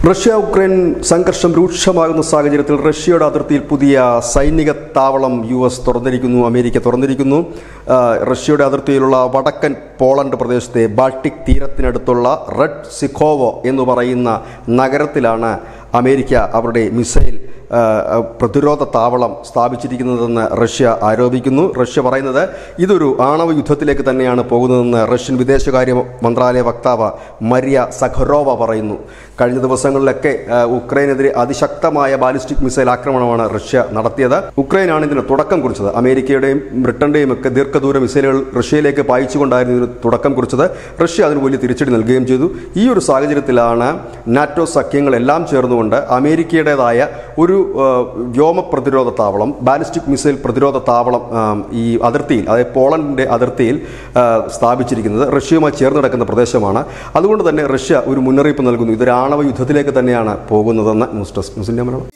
Russia Ukraine സംഘർഷം രൂക്ഷമാകുന്ന സാഹചര്യത്തിൽ റഷ്യയുടെ അതിർത്തിയിൽ പുതിയ സൈനിക താവളം യു എസ് തുറന്നിരിക്കുന്നു അമേരിക്ക തുറന്നിരിക്കുന്നു ആ, റഷ്യയുടെ അതിർത്തിയിലുള്ള വടക്കൻ പോളണ്ട് പ്രദേശത്തെ ബാൾട്ടിക് തീരത്തിനടുത്തുള്ള റെഡ് സിഖോവോ എന്ന് പറയുന്ന നഗരത്തിലാണ് അമേരിക്ക അവരുടെ മിസൈൽ ആ, പ്രതിരോധ താവളം സ്ഥാപിച്ചിരിക്കുന്നതെന്ന് റഷ്യ ആരോപിക്കുന്നു റഷ്യ പറയുന്നത് ഇതൊരു ആണവ യുദ്ധത്തിലേക്ക് തന്നെയാണ് പോകുന്നതെന്ന് റഷ്യൻ വിദേശകാര്യ മന്ത്രാലയ വക്താവ് മരിയ സഖറോവ പറയുന്നു കഴിഞ്ഞ ദിവസങ്ങളിലൊക്കെ ആ, ഉക്രൈനെതിരെ അതിശക്തമായ ബാലിസ്റ്റിക് മിസൈൽ ആക്രമണമാണ് റഷ്യ നടത്തിയത് ഉക്രൈനാണ് ഇതിന് തുടക്കം കുറിച്ചത് അമേരിക്കയുടെയും ബ്രിട്ടന്റെയും ഒക്കെ ദീർഘദൂര മിസൈലുകൾ റഷ്യയിലേക്ക് പായിച്ചുകൊണ്ടായിരുന്നു ഇതിന് തുടക്കം കുറിച്ചത് റഷ്യ അതിന് വലിയ തിരിച്ചടി നൽകുകയും ചെയ്തു ഈ ഒരു സാഹചര്യത്തിലാണ് നാറ്റോ സഖ്യങ്ങളെല്ലാം ചേർന്നുകൊണ്ട് അമേരിക്കയുടേതായ ഒരു ആ, വ്യോമ പ്രതിരോധ താവളം ബാലിസ്റ്റിക് മിസൈൽ പ്രതിരോധ താവളം ആ, ഈ അതിർത്തിയിൽ അതായത് പോളണ്ടിന്റെ അതിർത്തിയിൽ ആ, സ്ഥാപിച്ചിരിക്കുന്നത് റഷ്യയുമായി ചേർന്ന് കിടക്കുന്ന പ്രദേശമാണ് അതുകൊണ്ട് തന്നെ റഷ്യ ഒരു മുന്നറിയിപ്പ് നൽകുന്നു ഇതൊരു ആണവ യുദ്ധത്തിലേക്ക് തന്നെയാണ് പോകുന്നതെന്ന് news desk news India Malayalam